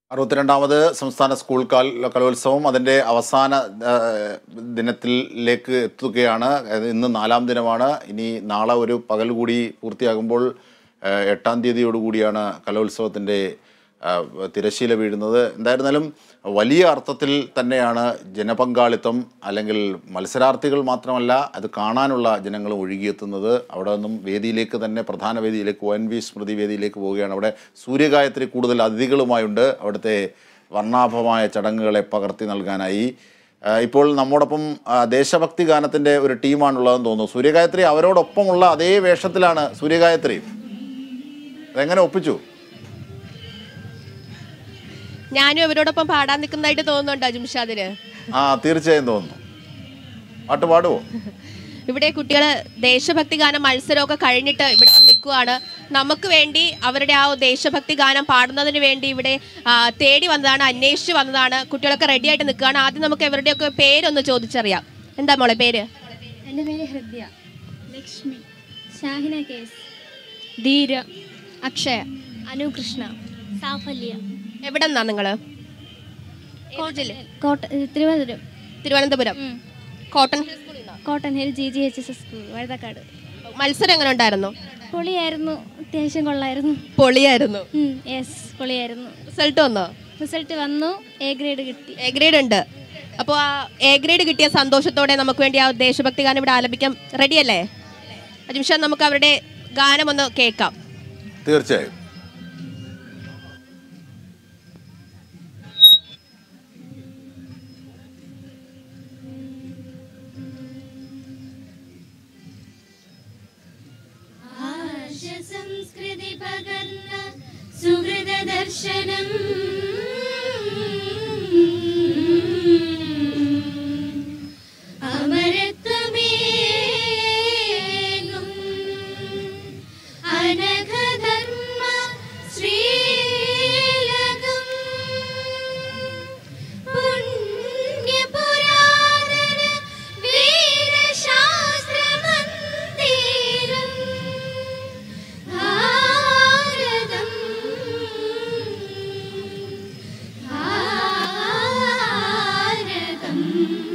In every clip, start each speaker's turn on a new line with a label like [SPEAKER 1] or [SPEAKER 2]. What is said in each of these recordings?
[SPEAKER 1] അറുപത്തിരണ്ടാമത് സംസ്ഥാന സ്കൂൾ കാൽ കലോത്സവം അതിൻ്റെ അവസാന ആ, ദിനത്തിലേക്ക് എത്തുകയാണ് അത് ഇന്ന് നാലാം ദിനമാണ് ഇനി നാളെ ഒരു പകൽ കൂടി പൂർത്തിയാകുമ്പോൾ ആ, എട്ടാം തീയതിയോടുകൂടിയാണ് കലോത്സവത്തിൻ്റെ ആ, തിരശ്ശീല വീഴുന്നത് എന്തായിരുന്നാലും വലിയ അർത്ഥത്തിൽ തന്നെയാണ് ജനപങ്കാളിത്തം അല്ലെങ്കിൽ മത്സരാർത്ഥികൾ മാത്രമല്ല അത് കാണാനുള്ള ജനങ്ങൾ ഒഴുകിയെത്തുന്നത് അവിടെ നിന്നും വേദിയിലേക്ക് തന്നെ പ്രധാന വേദിയിലേക്ക് ഒ എൻ വി സ്മൃതി വേദിയിലേക്ക് പോവുകയാണ് അവിടെ സൂര്യഗായത്രി കൂടുതൽ അതിഥികളുമായുണ്ട് അവിടുത്തെ വർണ്ണാഭമായ ചടങ്ങുകളെ പകർത്തി നൽകാനായി ആ, ഇപ്പോൾ നമ്മോടൊപ്പം ആ, ദേശഭക്തി ഗാനത്തിൻ്റെ ഒരു ടീമാണുള്ളതെന്ന് തോന്നുന്നു സൂര്യഗായത്രി അവരോടൊപ്പമുള്ള അതേ വേഷത്തിലാണ് സൂര്യഗായത്രി അതെങ്ങനെ ഒപ്പിച്ചു
[SPEAKER 2] ഞാനും ഇവരോടൊപ്പം പാടാൻ നിൽക്കുന്നതായിട്ട് തോന്നുന്നുണ്ടോ ജിംഷാദിന്
[SPEAKER 1] ആ തീർച്ചയായും തോന്നുന്നു പാട്ട് പാടുവോ
[SPEAKER 2] ഇവിടെ കുട്ടികൾ ദേശഭക്തി ഗാനം മത്സരമൊക്കെ കഴിഞ്ഞിട്ട് ഇവിടെ നിൽക്കുവാണ് നമുക്ക് വേണ്ടി അവരുടെ ആ ദേശഭക്തി ഗാനം പാടുന്നതിന് വേണ്ടി ഇവിടെ ആ, തേടി വന്നതാണ് അന്വേഷിച്ച് വന്നതാണ് കുട്ടികളൊക്കെ റെഡി ആയിട്ട് നിൽക്കുകയാണ് ആദ്യം നമുക്ക് ഇവരുടെയൊക്കെ പേരൊന്ന് ചോദിച്ചറിയാം എന്താ മോളെ പേര്
[SPEAKER 3] എൻ്റെ പേര് ഹൃദയ ലക്ഷ്മി ഷാഹിന കേസ്
[SPEAKER 2] ധീര
[SPEAKER 3] അക്ഷയ അനുകൃഷ്ണ സാഫല്യ
[SPEAKER 2] എവിടെ നിന്നാ നിങ്ങള് ജില്ല
[SPEAKER 3] കോട്ട തിരുവനന്തപുരം
[SPEAKER 2] തിരുവനന്തപുരം കോട്ടൺ ഹിൽ സ്കൂളിൽ നിന്നോ?
[SPEAKER 3] Cotton Hill G G H S S school Vazhuthacaud
[SPEAKER 2] മത്സരം എങ്ങനെ ഉണ്ടായിരുന്നു
[SPEAKER 3] പൊളിയായിരുന്നു അത്യാവശ്യം കൊള്ളായിരുന്നു
[SPEAKER 2] പൊളിയായിരുന്നു
[SPEAKER 3] യെസ് പൊളിയായിരുന്നു
[SPEAKER 2] റിസൾട്ട് വന്നോ
[SPEAKER 3] റിസൾട്ട് വന്നു എ ഗ്രേഡ് കിട്ടി
[SPEAKER 2] എ ഗ്രേഡ് ഉണ്ട് അപ്പോൾ ആ എ ഗ്രേഡ് കിട്ടിയ സന്തോഷത്തോടെ നമുക്ക് വേണ്ടി ആ ദേശഭക്തി ഗാനം ഇവിടെ ആലപിക്കാൻ റെഡിയല്ലേ അജിംഷാ നമുക്ക് അവരുടെ ഗാനം ഒന്ന് കേൾക്കാം
[SPEAKER 1] തീർച്ചയായും
[SPEAKER 3] സംസ്കൃതി പകർന്ന സുഹൃത ദർശനം അമരത്വമേകും അനഘധർമ്മ ശ്രീലകം പുണ്യപുരാതന വീരശാസ്ത്രമന്ദിരം ഭാരതം ഭാരതം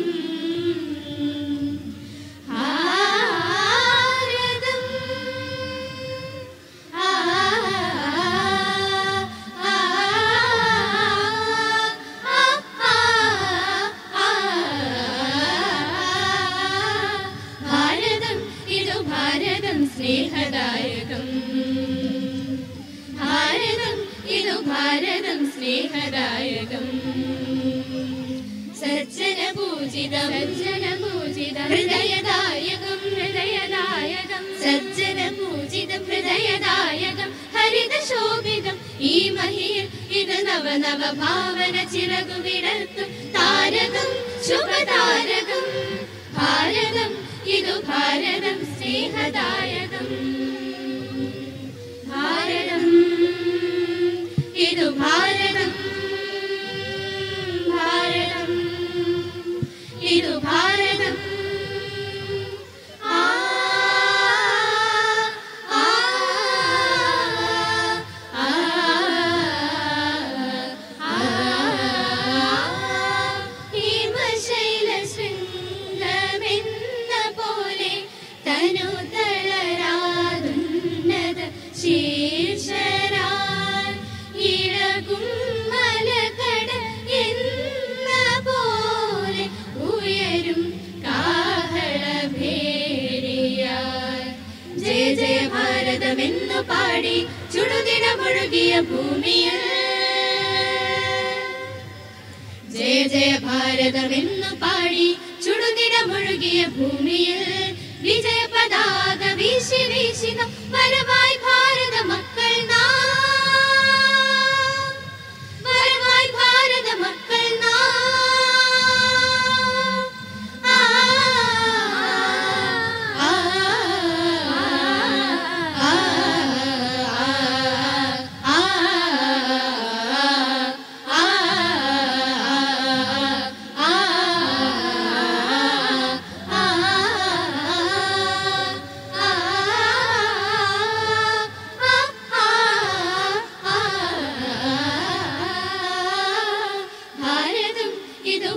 [SPEAKER 3] ഭാരതം ആ ആ ഭാരതം ഇതു ഭാരതം സ്നേഹദായകം ഭാരതം ഇതു ഭാരതം സ്നേഹദായകം സജ്ജന പൂജിതം സജ്ജന പൂജിതം ഹൃദയദായകം ഹൃദയദായകം സജ്ജന പൂജിതം ഹൃദയദായകം ഹരിത ശോഭിതം ഈ മഹിയിൽ ഇത് നവ നവ ഭാവന ചിറകു വിടർത്തും താരകം ശുഭതാരകം ഭാരതം ഇതു ഭാരതം സ്നേഹദായകം ഭാരതം ഇതു ഭാരതം ഭാരതം ഇതു ഭാരതം ആ ആ ആ ആ ഹിമശൈല ശൃംഗമെന്ന പോലെ തനു തളരാതുന്നത ശീർഷരാൻ ഇളകും മലകട എന്ന പോലെ ഉയരും കാഹളഭേരിയാൽ ജയ ജയ ഭാരതമെന്നു പാടി ചുടുതിടമൊഴുകിയ ഭൂമിയിൽ ജയ ജയ ഭാരതമെന്നു പാടി ചുടുനിടമൊഴുകിയ ഭൂമിയിൽ വിജയ പതാക വീശി വീശിന വരവായി ഭാരത മക്കൾ നാം. വരവായി ഭാരത മക്കൾ നാം. ആ, ആ, ആ, ആ, ആ, ആ, ആ, ആ, ആ,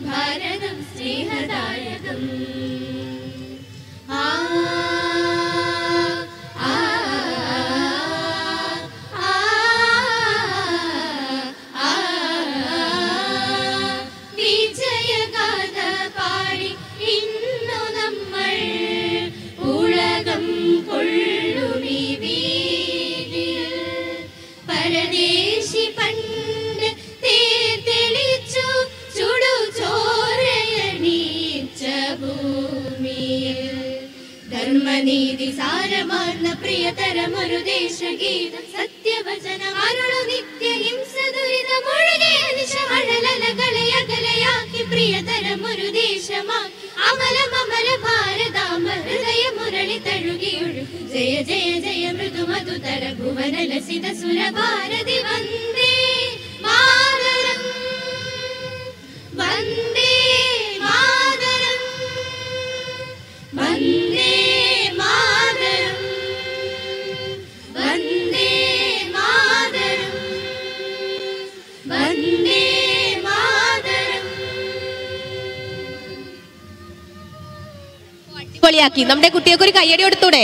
[SPEAKER 4] ഭാരതം സ്നേഹദായകം ആ ആ ആ ആ വിജയഗാഥ പാടി ഇന്നു നമ്മൾ ഉലകം കൊള്ളുമി വീതിയിൽ പരദേശി പണ്ട് തേർത്തെളിച്ചു ചുടു ചോരയണീച്ച ഭൂമിയിൽ ധർമ്മനീതി സാരമാർന്ന പ്രിയതരമൊരു ദേശഗീതം സത്യവചനം അരുളു നിത്യ ഹിംസ ദുരിതമൊഴുകിയ നിശമഴലകളെ അകലയാക്കി പ്രിയതരമൊരു ദേശമാ അമലം അമല ഭാരതാമ ഹൃദയ മുരളി തഴുകിയൊഴുകു ജയ ജയ ജയ മൃദു മധുതര ഭുവന ലസിത സുര ഭാരതി വന്ദേ മാതരം വന്ദേ മാതരം വന്ദേ മാതരം വന്ദേ മാതരം വന്ദേ മാതരം
[SPEAKER 2] അടിപൊളിയാക്കി നമ്മുടെ കുട്ടികൾക്ക് ഒരു കയ്യടി കൊടുത്തൂടെ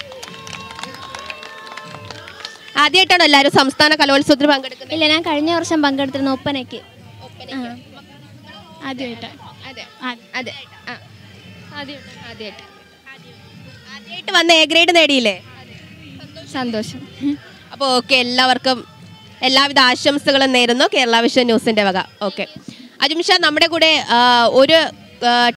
[SPEAKER 2] ആദ്യമായിട്ടാണോ എല്ലാവരും സംസ്ഥാന കലോത്സവത്തിൽ പങ്കെടുക്കുന്നത്
[SPEAKER 3] ഇല്ല ഞാൻ കഴിഞ്ഞ വർഷം പങ്കെടുത്തിരുന്നു ഒപ്പനയ്ക്ക് ആദ്യമായിട്ടാണ്
[SPEAKER 2] അതെ
[SPEAKER 3] ആ-
[SPEAKER 2] അതെ ആ
[SPEAKER 3] ആദ്യമായിട്ട്
[SPEAKER 2] ആദ്യമായിട്ട് ആദ്യമായിട്ട് വന്ന എ ഗ്രേഡ് നേടിയില്ലേ
[SPEAKER 3] സന്തോഷം
[SPEAKER 2] അപ്പോൾ ഓക്കെ എല്ലാവർക്കും എല്ലാവിധ ആശംസകളും നേരുന്നു കേരള വിഷൻ ന്യൂസിന്റെ വക ഓക്കെ അജിംഷ നമ്മുടെ കൂടെ ആ, ഒരു ആ,